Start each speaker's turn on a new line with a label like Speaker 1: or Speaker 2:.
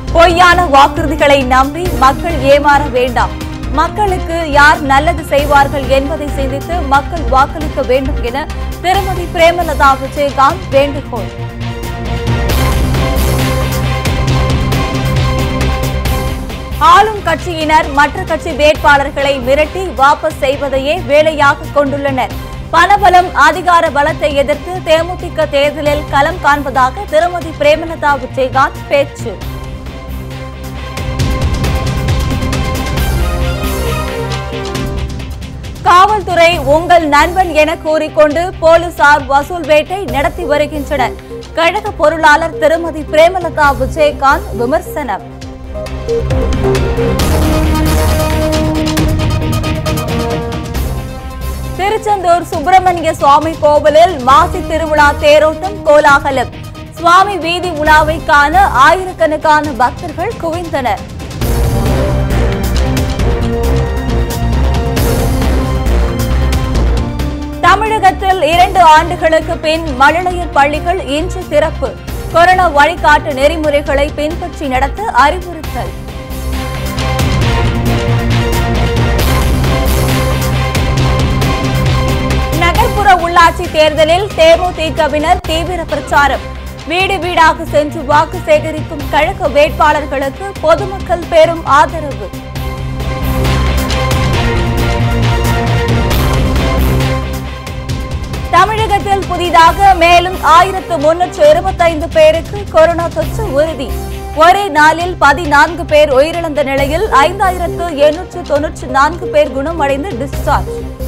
Speaker 1: பொய்யான வாக்குறுதிகளை நம்பி மக்கள் ஏமாற வேண்டாம் மக்களுக்கு யார் நல்லது செய்வார்கள் என்பதை சிந்தித்து மக்கள் வாக்களிக்க வேண்டும் என திருமதி பிரேமலதா விஜயகாந்த் வேண்டுகோள் ஆளும் கட்சியினர் மற்ற கட்சி வேட்பாளர்களை மிரட்டி வாபஸ் செய்வதையே வேலையாக கொண்டுள்ளனர் பணபலம் அதிகார பலத்தை எதிர்த்து தேமுதிக தேர்தலில் களம் காண்பதாக திருமதி பிரேமலதா விஜயகாந்த் பேச்சு காவல்துறை உங்கள் நண்பன் என கூறிக்கொண்டு போலீசார் வசூல் வேட்டை நடத்தி வருகின்றனர் கழக பொருளாளர் திருமதி பிரேமலதா விஜயகாந்த் விமர்சனம் திருச்செந்தூர் சுப்பிரமணிய சுவாமி கோவிலில் மாசி திருவிழா தேரோட்டம் கோலாகலம் சுவாமி வீதி உலாவை காண ஆயிரக்கணக்கான பக்தர்கள் குவிந்தனர் தமிழகத்தில் இரண்டு ஆண்டுகளுக்கு பின் மழலையர் பள்ளிகள் இன்று திறப்பு கொரோனா வழிகாட்டு நெறிமுறைகளை பின்பற்றி நடத்த அறிவுறுத்தல் நகர்ப்புற உள்ளாட்சி தேர்தலில் தேமுதிகவினர் தீவிர பிரச்சாரம் வீடு வீடாக சென்று வாக்கு சேகரிக்கும் கழக வேட்பாளர்களுக்கு பொதுமக்கள் பெரும் ஆதரவு தமிழகத்தில் புதிதாக மேலும் ஆயிரத்து முன்னூற்று இருபத்தைந்து பேருக்கு கொரோனா தொற்று உறுதி ஒரே நாளில் பதினான்கு பேர் உயிரிழந்த நிலையில் ஐந்தாயிரத்து எண்ணூற்று தொன்னூற்று நான்கு பேர் குணமடைந்து டிஸ்சார்ஜ்